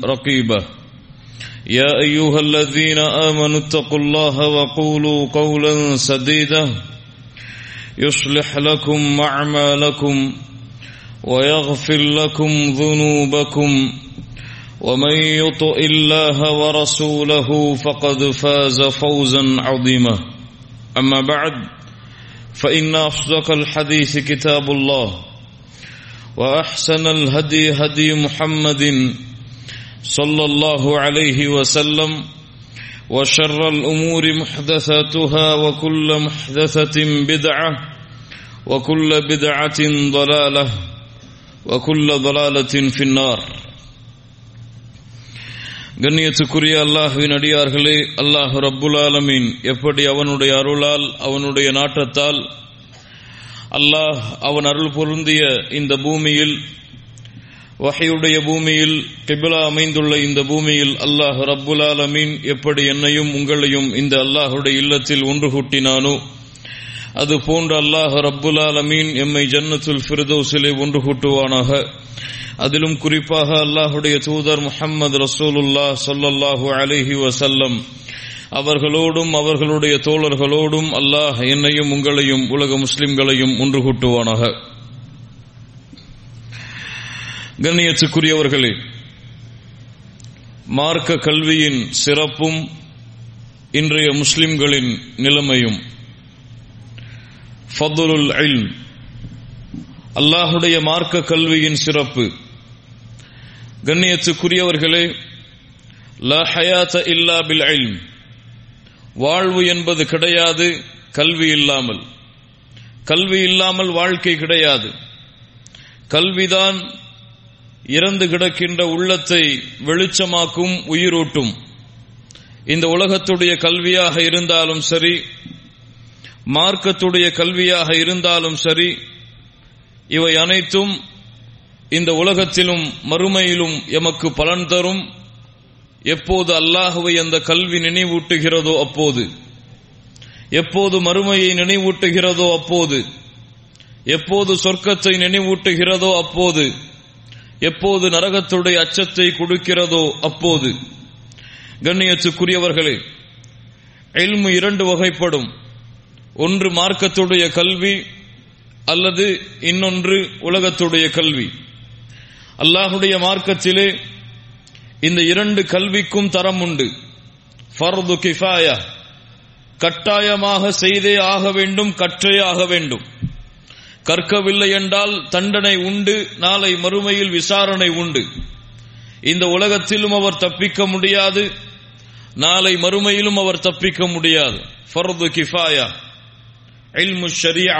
رقيبا يا أيها الذين آمنوا اتقوا الله وقولوا قولا سديدا يصلح لكم أعمالكم ويغفر لكم ذنوبكم ومن يطع الله ورسوله فقد فاز فوزا عظيما أما بعد فإن أصدق الحديث كتاب الله وأحسن الهدي هدي محمد صلى الله عليه وسلم وشر الأمور محدثاتها وكل محدثة بدعة وكل بدعة ضلالة وكل ضلالة في النار கண்ணியத்துக்குரிய அல்லாஹுவின் அடியார்களே அல்லாஹ் ரப்புல் ஆலமீன் எப்படி அவனுடைய அருளால் அவனுடைய நாட்டத்தால் அல்லாஹ் அவன் அருள் பொருந்திய இந்த பூமியில் வகையுடைய பூமியில் கிபிலா அமைந்துள்ள இந்த பூமியில் அல்லாஹ் ரப்புல் ஆலமீன் எப்படி என்னையும் உங்களையும் இந்த அல்லாஹுடைய இல்லத்தில் ஒன்று கூட்டினானோ அது போன்ற அல்லாஹ் ரப்புல் ஆலமீன் எம்மை ஜன்னத்துல் ஃபிர்தௌஸிலே ஒன்று கூட்டுவானாக அதிலும் குறிப்பாக அல்லாஹுடைய தூதர் முஹம்மது ரசூலுல்லா சொல்லல்லாஹு அலிஹி வசல்லம் அவர்களோடும் அவர்களுடைய தோழர்களோடும் அல்லாஹ் என்னையும் உங்களையும் உலக முஸ்லிம்களையும் ஒன்று கூட்டுவானாக கண்ணியத்துக்குரியவர்களே மார்க்க கல்வியின் சிறப்பும் இன்றைய முஸ்லிம்களின் நிலைமையும் ஃபதுலுல் இல்ம் அல்லாஹுடைய மார்க்க கல்வியின் சிறப்பு கண்ணியத்துக்குரியவர்களே லா ஹயாத்த இல்லா பில் இல்ம் வாழ்வு என்பது கிடையாது கல்வி இல்லாமல் கல்வி இல்லாமல் வாழ்க்கை கிடையாது கல்விதான் இறந்து கிடக்கின்ற உள்ளத்தை வெளிச்சமாக்கும் உயிரூட்டும் இந்த உலகத்துடைய கல்வியாக இருந்தாலும் சரி மார்க்கத்துடைய கல்வியாக இருந்தாலும் சரி இவை அனைத்தும் இந்த உலகத்திலும் மறுமையிலும் எமக்கு பலன் தரும் எப்போது அல்லாஹுவை அந்த கல்வி நினைவூட்டுகிறதோ அப்போது எப்போது மறுமையை நினைவூட்டுகிறதோ அப்போது எப்போது சொர்க்கத்தை நினைவூட்டுகிறதோ அப்போது எப்போது நரகத்துடைய அச்சத்தை கொடுக்கிறதோ அப்போது கண்ணியத்துக்குரியவர்களே எல்மு இரண்டு வகைப்படும் ஒன்று மார்க்கத்துடைய கல்வி அல்லது இன்னொன்று உலகத்துடைய கல்வி அல்லாஹுடைய மார்க்கத்திலே இந்த இரண்டு கல்விக்கும் தரம் உண்டு ஃபர்து கிஃபாயா கட்டாயமாக செய்தே ஆக வேண்டும் கற்றே ஆக வேண்டும் கற்கவில்லை என்றால் தண்டனை உண்டு நாளை மறுமையில் விசாரணை உண்டு இந்த உலகத்திலும் அவர் தப்பிக்க முடியாது நாளை மறுமையிலும் அவர் தப்பிக்க முடியாது ஃபர்து கிஃபாயா இல்மு ஷரியா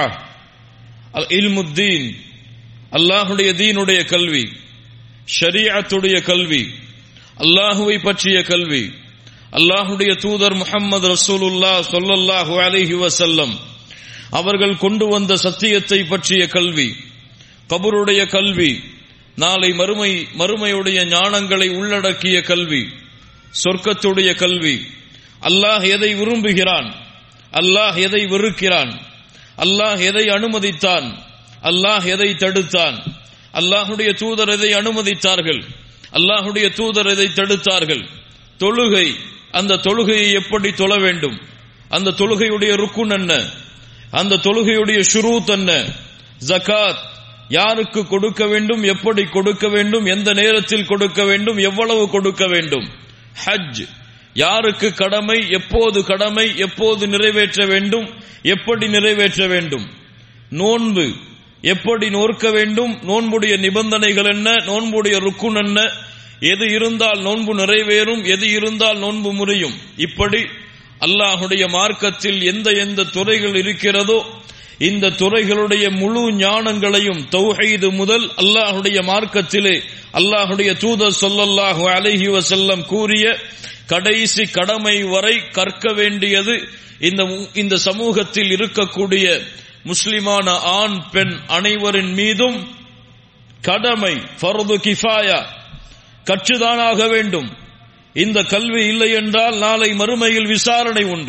இல்முத்தீன் அல்லாஹுடைய தீனுடைய கல்வி ஷரியாத்துடைய கல்வி அல்லாஹுவை பற்றிய கல்வி அல்லாஹுடைய தூதர் முகமது ரசூலுல்லா சொல்லல்லாஹு அலிஹி வசல்லம் அவர்கள் கொண்டு வந்த சத்தியத்தை பற்றிய கல்வி கபருடைய கல்வி நாளை மறுமை மறுமையுடைய ஞானங்களை உள்ளடக்கிய கல்வி சொர்க்கத்துடைய கல்வி அல்லாஹ் எதை விரும்புகிறான் அல்லாஹ் எதை வெறுக்கிறான் அல்லாஹ் எதை அனுமதித்தான் அல்லாஹ் எதை தடுத்தான் அல்லாஹுடைய தூதர் எதை அனுமதித்தார்கள் அல்லாஹுடைய தூதர் எதை தடுத்தார்கள் தொழுகை அந்த தொழுகையை எப்படி தொழ வேண்டும் அந்த தொழுகையுடைய ருக்குன் என்ன அந்த தொழுகையுடைய ஷுரூத் என்ன ஜகாத் யாருக்கு கொடுக்க வேண்டும் எப்படி கொடுக்க வேண்டும் எந்த நேரத்தில் கொடுக்க வேண்டும் எவ்வளவு கொடுக்க வேண்டும் ஹஜ் யாருக்கு கடமை எப்போது கடமை எப்போது நிறைவேற்ற வேண்டும் எப்படி நிறைவேற்ற வேண்டும் நோன்பு எப்படி நோர்க்க வேண்டும் நோன்புடைய நிபந்தனைகள் என்ன நோன்புடைய ருக்குன் என்ன எது இருந்தால் நோன்பு நிறைவேறும் எது இருந்தால் நோன்பு முறியும் இப்படி அல்லாஹுடைய மார்க்கத்தில் எந்த எந்த துறைகள் இருக்கிறதோ இந்த துறைகளுடைய முழு ஞானங்களையும் தௌஹீது முதல் அல்லாஹுடைய மார்க்கத்திலே அல்லாஹுடைய தூதர் சொல்லல்லாஹு அலைஹி வசல்லம் கூறிய கடைசி கடமை வரை கற்க வேண்டியது இந்த இந்த சமூகத்தில் இருக்கக்கூடிய முஸ்லிமான ஆண் பெண் அனைவரின் மீதும் கடமை ஃபர்து கிஃபாயா கற்றுதானாக வேண்டும் இந்த கல்வி இல்லை என்றால் நாளை மறுமையில் விசாரணை உண்டு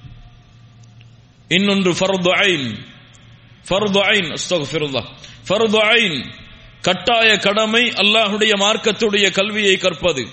இன்னொன்று ஃபர்து ஐன் ஃபர்து ஐன் அஸ்தக்ஃபிருல்லாஹ் ஃபர்து ஐன் கட்டாய கடமை அல்லாஹ்வுடைய மார்க்கத்துடைய கல்வியை கற்பது